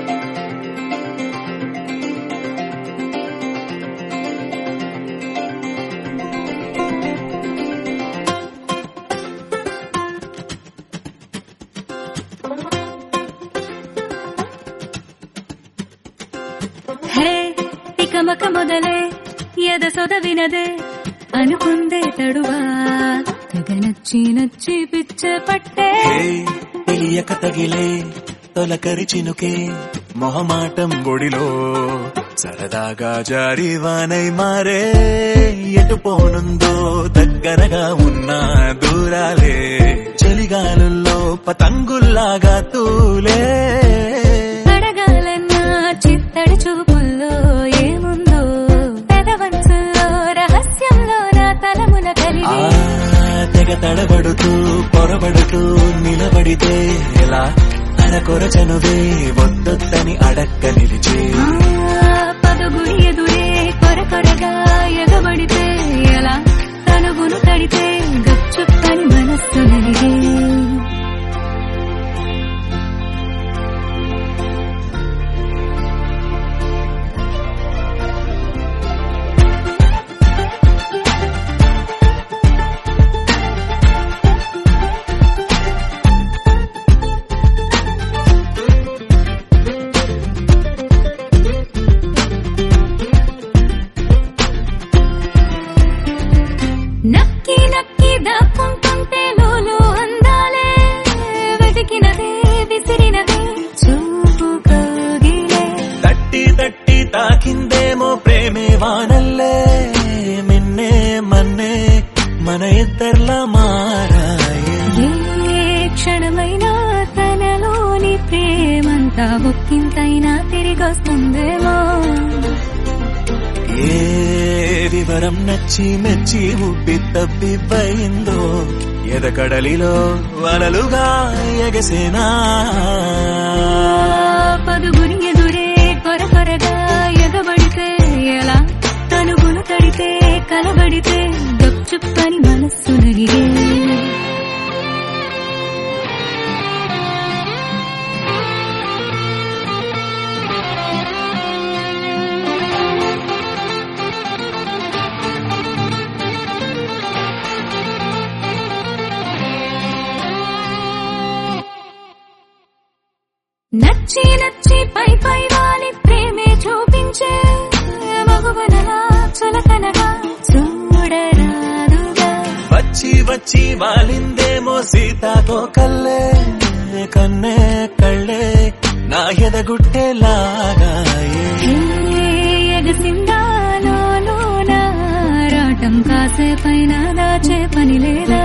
హే తికమక మొదలే ఎద సొదవినదే అనుకుందే తడువా తెగ నచ్చి నచ్చి పిచ్చ పట్టే హే, తెలియక తగిలే తొలకరి చినుకే మొహమాటం బొడిలో సరదాగా జారి వానై మారే ఎటు పోనుందో దగ్గరగా ఉన్న దూరాలే చలిగాలుల్లో పతంగుల్లాగా తూలే అడగాలన్న చిత్తడి చూపుల్లో ఏముందో పెదవంచుల్లో రహస్యంలో నా తలమున ఆ కలిగి తెగ తడబడుతూ పొరబడుతూ నిలబడితే ఎలా అరకొర చనువే వద్దొద్దని అడక్క నిలిచే ఆ పదుగురి ఎదురే కొర కొరగా ఎగబడితే ఎలా తనుగును తడితే గచ్చుప్పని మనస్సు నలిగే నక్కి నక్కి దాక్కుంటుంటే లోలో అందాలే వెతికినదే విసిరినదే చూపు కగిలే తట్టి తట్టి తాకిందేమో ప్రేమే వానల్లే మిన్నే మన్నే మన ఇద్దర్లా మారాయే ఏ క్షణమైనా తనలోని ప్రేమంతా ఒక్కింతైనా తిరిగొస్తుందేమో ఏ వివరం నచ్చి మెచ్చి ఉబ్బి తప్పిపోయిందో ఎదకడలిలో వలలుగా ఎగసేనా పదుగురి ఎదురే కొర కొరగా ఎగబడితే ఎలా తనుగును తడితే కలబడితే గప్చుప్పని మనస్సు నలిగే నచ్చి నచ్చి పై పై వాలి ప్రేమే చూపించే మగువనలా చులకనగా చూడరాదుగా వచ్చి వచ్చి వాలిందేమో సీతాకో కల్లే కన్నే కళ్ళే నా ఎదగుట్టేలాగాయే హే, ఎగసిందాలో రాటం కాసేపైన దాచే పని లేదా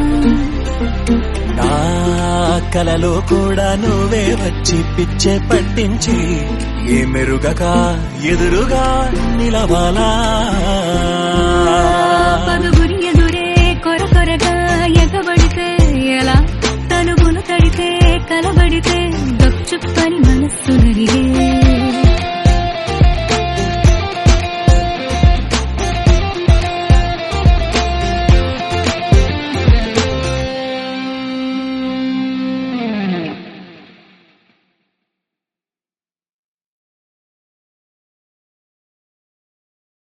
నా కలలో కూడా నువ్వే వచ్చి పిచ్చే పట్టించి ఏ మెరుగక ఎదురుగా నిలవాలా